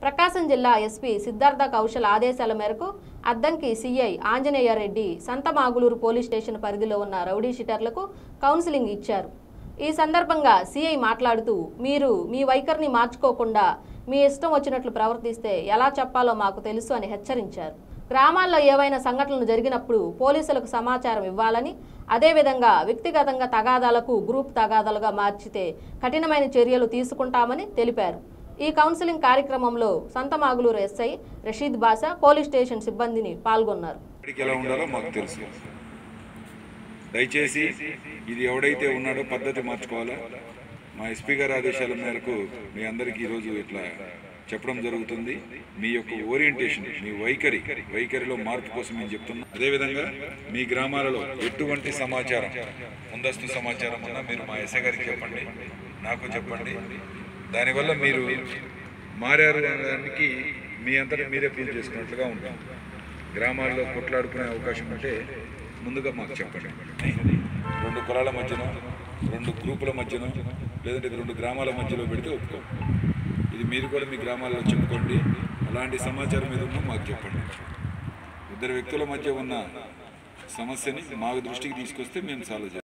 ప్రకాశం జిల్లా ఎస్పీ సిద్ధార్థ కౌశల్ ఆదేశాల మేరకు Addanki CI Anjaneya Reddy Santhamaguluru police station పరిధిలో ఉన్న రౌడీ షీటర్లకు కౌన్సిలింగ్ ఇచ్చారు ఈ సందర్భంగా సిఐ మాట్లాడుతూ మీరు మీ వైఖరిని మార్చుకోకుండా మీ ఇష్టం వచ్చినట్లు ప్రవర్తిస్తే ఎలా చెప్పాలో మాకు తెలుసు అని హెచ్చరించారు గ్రామాల్లో ఏవైనా సంఘటనలు జరిగినప్పుడు పోలీసులకు సమాచారం ఇవ్వాలని అదేవిధంగా వ్యక్తిగతంగా తగాదాలకు గ్రూప్ తగాదాలుగా మార్చితే కఠినమైన చర్యలు తీసుకుంటామని తెలిపారు ఈ కౌన్సిలింగ్ కార్యక్రమంలో Santhamaguluru SI Rasheed Basha police station సిబ్బందిని పాల్గొన్నారు ఎక్కడికి ఎలా ఉండాలో మాకు తెలుసు దయచేసి ఇది ఎవడైతే ఉన్నాడో పద్ధతి మార్చుకోవాలా మా ఎస్పీ గారి ఆదేశాల మేరకు మీ అందరికీ ఈరోజు ఇట్లా చెప్పడం జరుగుతుంది మీ యొక్క ఓరియంటేషన్ మీ వైఖరి వైఖరిలో మార్పు కోసం మేము చెప్తున్నాం అదేవిధంగా మీ గ్రామాలలో ఎటువంటి సమాచారం ముందస్తు సమాచారం ఉన్నా మీరు మా ఎస్ఐ గారికి చెప్పండి నాకు చెప్పండి దానివల్ల మీరు మారారు అనడానికి మీ అంతటా మీరే ఫీల్ చేసుకున్నట్లుగా ఉంటాం గ్రామాల్లో కొట్లాడుకునే అవకాశం ఉంటే ముందుగా మాకు చెప్పండి రెండు కులాల మధ్యన రెండు గ్రూపుల మధ్యన లేదంటే రెండు గ్రామాల మధ్యలో పెడితే ఒప్పుకో ఇది మీరు కూడా మీ గ్రామాల్లో చెప్పుకోండి అలాంటి సమాచారం మీద ఉన్నా మాకు చెప్పండి ఇద్దరు వ్యక్తుల మధ్య ఉన్న సమస్యని మా దృష్టికి తీసుకొస్తే మేము సాల్వ్ చేస్తాం